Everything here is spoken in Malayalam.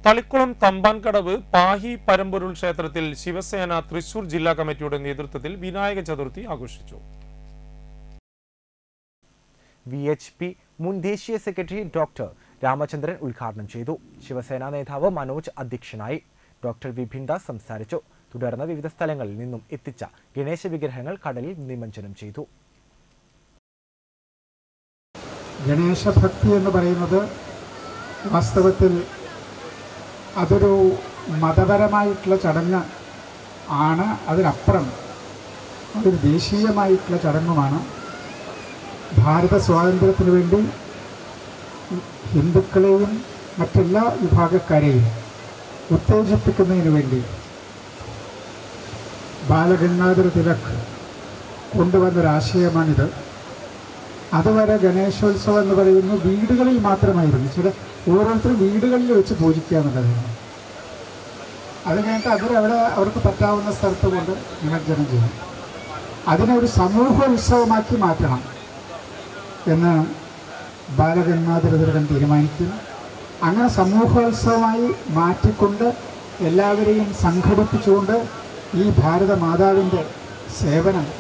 തളിക്കുളം തമ്പാൻകടവ് പാഹി പരമ്പൊരുൾ ക്ഷേത്രത്തിൽ ശിവസേന തൃശൂർ ജില്ലാ കമ്മിറ്റിയുടെ നേതൃത്വത്തിൽ വിനായക ചതുർത്ഥി ആഘോഷിച്ചു വി എച്ച് പി മുൻ ദേശീയ സെക്രട്ടറി ഡോക്ടർ രാമചന്ദ്രൻ ഉദ്ഘാടനം ചെയ്തു ശിവസേന നേതാവ് മനോജ് അധ്യക്ഷനായി ഡോക്ടർ വിപിൻ ദാസ് സംസാരിച്ചു തുടർന്ന് വിവിധ സ്ഥലങ്ങളിൽ നിന്നും എത്തിച്ച ഗണേശ വിഗ്രഹങ്ങൾ കടലിൽ നിമജ്ജനം ചെയ്തു ഗണേശഭക്തി എന്ന് പറയുന്നത് വാസ്തവത്തിൽ അതൊരു മതപരമായിട്ടുള്ള ചടങ്ങ് ആണ് അതിനപ്പുറം അതൊരു ദേശീയമായിട്ടുള്ള ചടങ്ങുമാണ് ഭാരത സ്വാതന്ത്ര്യത്തിന് വേണ്ടി ഹിന്ദുക്കളെയും മറ്റെല്ലാ വിഭാഗക്കാരെയും ഉത്തേജിപ്പിക്കുന്നതിന് വേണ്ടി ബാലഗംഗാധര തിലക് കൊണ്ടുവന്നൊരാശയമാണിത് അതുവരെ ഗണേശോത്സവം എന്ന് പറയുന്നത് വീടുകളിൽ മാത്രമായിരുന്നു ചില ഓരോരുത്തരും വീടുകളിൽ വെച്ച് പൂജിക്കുക എന്നുള്ളതായിരുന്നു അത് കഴിഞ്ഞിട്ട് അവരവിടെ അവർക്ക് പറ്റാവുന്ന സ്ഥലത്ത് കൊണ്ട് നിമജ്ജനം ചെയ്യും അതിനെ ഒരു സമൂഹ ഉത്സവമാക്കി മാറ്റണം എന്ന് ബാലഗംഗാധരതരകൻ തീരുമാനിക്കുന്നു അങ്ങനെ സമൂഹോത്സവമായി മാറ്റിക്കൊണ്ട് എല്ലാവരെയും സംഘടിപ്പിച്ചുകൊണ്ട് ഈ ഭാരത മാതാവിൻ്റെ സേവനം